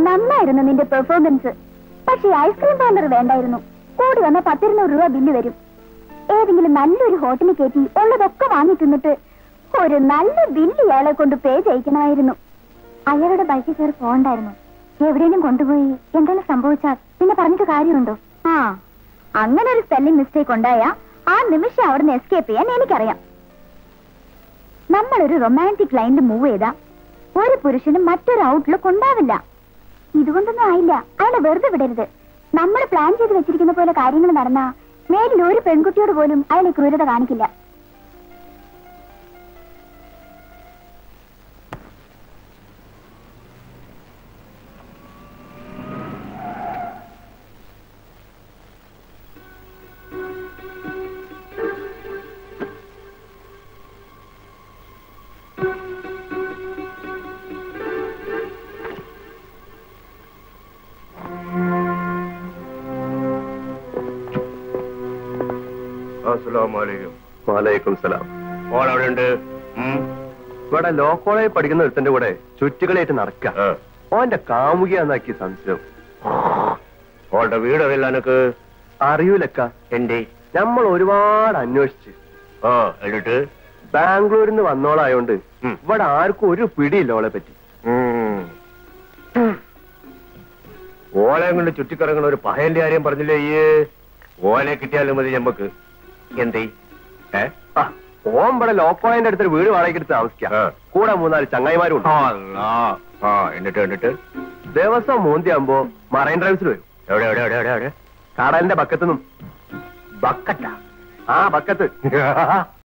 നന്നായിരുന്നു നിന്റെ പെർഫോമൻസ് പക്ഷേ ഐസ്ക്രീം പാർലർ വേണ്ടായിരുന്നു കൂടി വന്ന പത്തിരുന്നൂറ് രൂപ ബില്ല് വരും ഏതെങ്കിലും നല്ലൊരു ഹോട്ടലിൽ കയറ്റി ഉള്ളതൊക്കെ വാങ്ങി തിന്നിട്ട് ഒരു നല്ല ബില്ല് ഇയാളെ കൊണ്ട് പേ ചെയ്യിക്കണമായിരുന്നു അയാളുടെ ബൈക്കിൽ കയറി പോകണ്ടായിരുന്നു എവിടെയെങ്കിലും കൊണ്ടുപോയി എന്തെങ്കിലും സംഭവിച്ചാൽ പിന്നെ പറഞ്ഞിട്ട് കാര്യമുണ്ടോ ആ അങ്ങനെ ഒരു സ്പെല്ലിംഗ് മിസ്റ്റേക്ക് ഉണ്ടായ ആ നിമിഷം അവിടുന്ന് എസ്കേപ്പ് ചെയ്യാൻ എനിക്കറിയാം നമ്മളൊരു റൊമാൻറ്റിക് ലൈനിൽ മൂവ് ചെയ്താ ഒരു പുരുഷനും മറ്റൊരു ഔട്ട്ലുക്ക് ഉണ്ടാവില്ല ഇതുകൊണ്ടൊന്നും ആയില്ല അയാളെ വെറുതെ വിടരുത് നമ്മൾ പ്ലാൻ ചെയ്ത് വെച്ചിരിക്കുന്ന പോലെ കാര്യങ്ങൾ നടന്നാ മേലിൽ ഒരു പെൺകുട്ടിയോട് പോലും അയാൾ ഈ ക്രൂരത കാണിക്കില്ല അസ്സലാമലൈക്കും വാലൈക്കും സലാം ഓൾ അവിടെ ഉണ്ട് ഇവിടെ ലോ കോളേജിൽ പഠിക്കുന്ന ഒരുത്തന്റെ കൂടെ ചുറ്റുകളായിട്ട് നടക്ക ഓന്റെ കാമുകിയാന്നാക്കി സംശയം ഓളുടെ വീട് അറിയില്ല എനക്ക് അറിയൂലക്ക എന്റെ നമ്മൾ ഒരുപാട് അന്വേഷിച്ച് ആ എന്നിട്ട് ബാംഗ്ലൂരിൽ നിന്ന് വന്നോളായോണ്ട് ഉം. ഇവിടെ ആർക്കും ഒരു പിടിയില്ല ഓളെ പറ്റി ഉം. ഓളെ കൊണ്ട് ചുറ്റിക്കറങ്ങണ ഒരു പഹയന്റെ കാര്യം പറഞ്ഞില്ലേ ഈ ഓനെ കിട്ടിയാലും മതി ഞമ്മക്ക് എന്തേ ഏ ആ, ഓൻ ഇവിടെ ലോ കോളേജിന്റെ അടുത്തൊരു വീട് വാടകയ്ക്ക് എടുത്ത് താമസിക്കാം ആ. കൂടെ മൂന്നാല് ചങ്ങായിമാരും ഉണ്ട് അല്ലാ. ആ എന്നിട്ട് എന്നിട്ട് ദിവസം മൂന്തിയാകുമ്പോ മറൈൻ ഡ്രൈവ്സിൽ വരും എവിടെ എവിടെ എവിടെ എവിടെ എവിടെ കടലിന്റെ ബക്കത്ത് നിന്നും ബക്കറ്റാ ആ ബക്കത്ത്